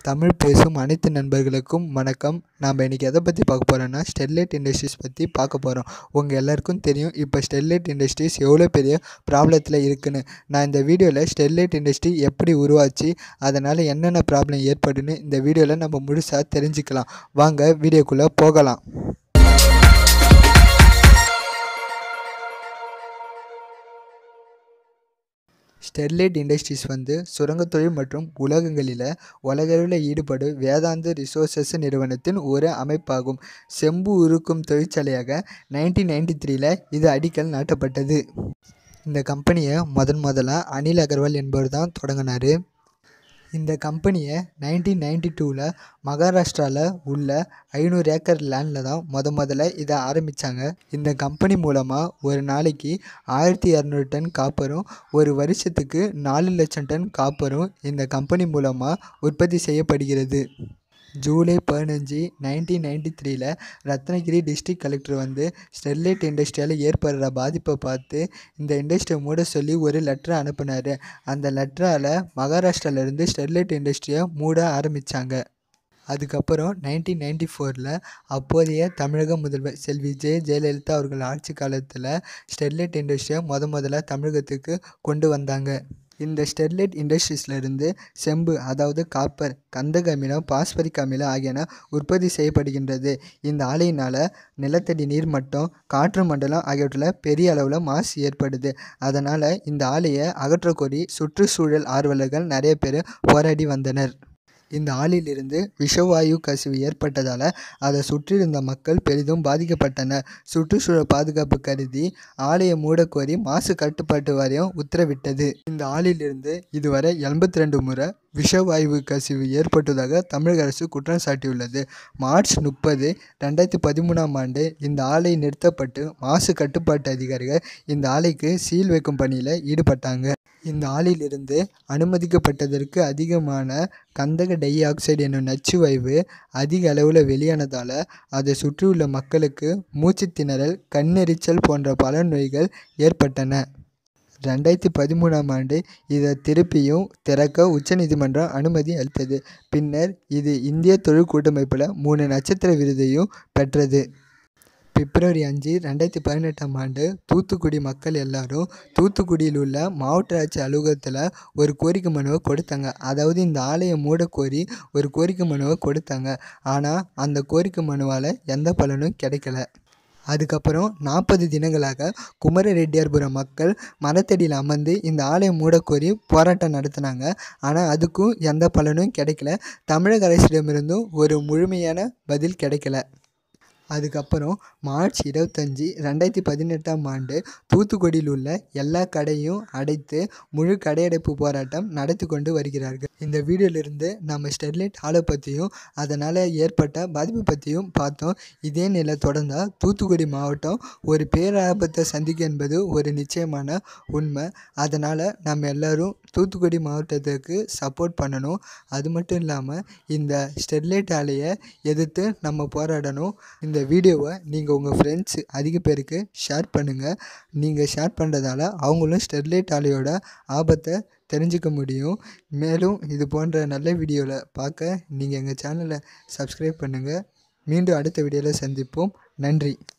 தமிழ் பேசும் அனைத்து நண்பர்களுக்கும் வணக்கம் நாம் இன்றைக்கி எதை பற்றி பார்க்க போகிறோன்னா ஸ்டெர்லைட் இண்டஸ்ட்ரீஸ் பற்றி பார்க்க போகிறோம் உங்கள் எல்லாருக்கும் தெரியும் இப்போ ஸ்டெர்லைட் இண்டஸ்ட்ரீஸ் எவ்வளோ பெரிய ப்ராப்ளத்தில் இருக்குன்னு நான் இந்த வீடியோவில் ஸ்டெர்லைட் இண்டஸ்ட்ரி எப்படி உருவாச்சு அதனால் என்னென்ன ப்ராப்ளம் ஏற்படுன்னு இந்த வீடியோவில் நம்ம முழுசாக தெரிஞ்சுக்கலாம் வாங்க வீடியோக்குள்ளே போகலாம் ஸ்டெர்லைட் இண்டஸ்ட்ரீஸ் வந்து சுரங்கத் தொழில் மற்றும் உலகங்களில் உலகளவில் ஈடுபடும் வேதாந்த ரிசோர்சஸ் நிறுவனத்தின் ஒரு அமைப்பாகும் செம்பு உருக்கும் தொழிற்சாலையாக நைன்டீன் நைன்டி த்ரீல இது அடிக்கல் நாட்டப்பட்டது இந்த கம்பெனியை முதன் முதலாக அனில் அகர்வால் என்பவர் தான் தொடங்கினார் இந்த கம்பெனியை நைன்டீன் நைன்டி டூவில் மகாராஷ்டிராவில் உள்ள ஐநூறு ஏக்கர் லேண்டில் தான் முத முதல்ல இதை ஆரம்பித்தாங்க இந்த கம்பெனி மூலமாக ஒரு நாளைக்கு ஆயிரத்தி இரநூறு டன் காப்பரும் ஒரு வருஷத்துக்கு நாலு லட்சம் டன் காப்பரும் இந்த கம்பெனி மூலமாக உற்பத்தி செய்யப்படுகிறது ஜூலை பதினஞ்சு நைன்டீன் நைன்டி த்ரீல ரத்னகிரி டிஸ்ட்ரிக்ட் கலெக்டர் வந்து ஸ்டெர்லைட் இண்டஸ்ட்ரியால் ஏற்படுற பாதிப்பை பார்த்து இந்த இண்டஸ்ட்ரியை மூட சொல்லி ஒரு லெட்டரை அனுப்புனார் அந்த லெட்டரால் மகாராஷ்டிராவிலேருந்து ஸ்டெர்லைட் இண்டஸ்ட்ரியை மூட ஆரம்பித்தாங்க அதுக்கப்புறம் நைன்டீன் நைன்டி ஃபோரில் அப்போதைய தமிழக முதல்வர் செல்வி ஜெ ஜெயலலிதா அவர்கள் ஆட்சி காலத்தில் ஸ்டெர்லைட் இண்டஸ்ட்ரியை முத முதல்ல தமிழகத்துக்கு கொண்டு வந்தாங்க இந்த ஸ்டெர்லைட் இண்டஸ்ட்ரீஸ்லேருந்து செம்பு அதாவது காப்பர் கந்தக அமிலம் பாஸ்பரிக் அமிலம் ஆகியன உற்பத்தி செய்யப்படுகின்றது இந்த ஆலையினால் நிலத்தடி நீர் மட்டம் காற்று மண்டலம் ஆகியவற்றில் பெரிய அளவில் மாசு ஏற்படுது அதனால் இந்த ஆலையை அகற்றக்கோரி சுற்றுச்சூழல் ஆர்வலர்கள் நிறைய பேர் போராடி வந்தனர் இந்த ஆலையிலிருந்து விஷவாயு கசிவு ஏற்பட்டதால் அதை சுற்றியிருந்த மக்கள் பெரிதும் பாதிக்கப்பட்டனர் சுற்றுச்சூழல் பாதுகாப்பு கருதி ஆலையை மூடக்கோரி மாசு கட்டுப்பாட்டு வாரியம் உத்தரவிட்டது இந்த ஆலையிலிருந்து இதுவரை எண்பத்தி ரெண்டு முறை விஷவாயு கசிவு ஏற்பட்டதாக தமிழக அரசு குற்றம் சாட்டியுள்ளது மார்ச் முப்பது ரெண்டாயிரத்தி பதிமூணாம் ஆண்டு இந்த ஆலை நிறுத்தப்பட்டு மாசு கட்டுப்பாட்டு அதிகாரிகள் இந்த ஆலைக்கு சீல் வைக்கும் பணியில் ஈடுபட்டாங்க இந்த ஆலையிலிருந்து அனுமதிக்கப்பட்டதற்கு அதிகமான கந்தக டை ஆக்சைடு என்னும் நச்சுவாயு அதிக அளவில் வெளியானதால் அதை சுற்றியுள்ள மக்களுக்கு மூச்சு திணறல் கண்ணெரிச்சல் போன்ற பல நோய்கள் ஏற்பட்டன ரெண்டாயிரத்தி பதிமூணாம் ஆண்டு இதை திருப்பியும் திறக்க உச்சநீதிமன்றம் அனுமதி அளித்தது பின்னர் இது இந்திய தொழில் கூட்டமைப்பில் மூணு நட்சத்திர விருதையும் பெற்றது பிப்ரவரி அஞ்சு ரெண்டாயிரத்தி பதினெட்டாம் ஆண்டு தூத்துக்குடி மக்கள் எல்லாரும் தூத்துக்குடியில் உள்ள மாவட்ட ஆட்சி அலுவலகத்தில் ஒரு கோரிக்கை மனுவை கொடுத்தாங்க அதாவது இந்த ஆலையை மூட கோரி ஒரு கோரிக்கை மனுவை கொடுத்தாங்க ஆனால் அந்த கோரிக்கை மனுவால் எந்த பலனும் கிடைக்கல அதுக்கப்புறம் நாற்பது தினங்களாக குமர ரெட்டியார்புரம் மக்கள் மரத்தடியில் அமர்ந்து இந்த ஆலையை மூடக்கோரி போராட்டம் நடத்தினாங்க ஆனால் அதுக்கும் எந்த பலனும் கிடைக்கல தமிழக அரசிடமிருந்தும் ஒரு முழுமையான பதில் கிடைக்கல அதுக்கப்புறம் மார்ச் இருபத்தஞ்சி ரெண்டாயிரத்தி பதினெட்டாம் ஆண்டு தூத்துக்குடியில் உள்ள எல்லா கடையும் அடைத்து முழு கடையடைப்பு போராட்டம் நடத்தி கொண்டு வருகிறார்கள் இந்த வீடியோவிலிருந்து நம்ம ஸ்டெர்லைட் ஆலை பற்றியும் அதனால் ஏற்பட்ட பாதிப்பு பற்றியும் பார்த்தோம் இதே நிலை தொடர்ந்தால் தூத்துக்குடி மாவட்டம் ஒரு பேராபத்தை சந்திக்கும் என்பது ஒரு நிச்சயமான உண்மை அதனால் நம்ம எல்லோரும் தூத்துக்குடி மாவட்டத்துக்கு சப்போர்ட் பண்ணணும் அது மட்டும் இல்லாமல் இந்த ஸ்டெர்லைட் ஆலையை எதிர்த்து நம்ம போராடணும் இந்த வீடியோவை நீங்கள் உங்கள் ஃப்ரெண்ட்ஸ் அதிக பேருக்கு ஷேர் பண்ணுங்கள் நீங்கள் ஷேர் பண்ணுறதால அவங்களும் ஸ்டெர்லைட் ஆலையோட ஆபத்தை தெரிஞ்சுக்க முடியும் மேலும் இது போன்ற நல்ல வீடியோவில் பார்க்க நீங்கள் எங்கள் சேனலை சப்ஸ்கிரைப் பண்ணுங்கள் மீண்டும் அடுத்த வீடியோவில் சந்திப்போம் நன்றி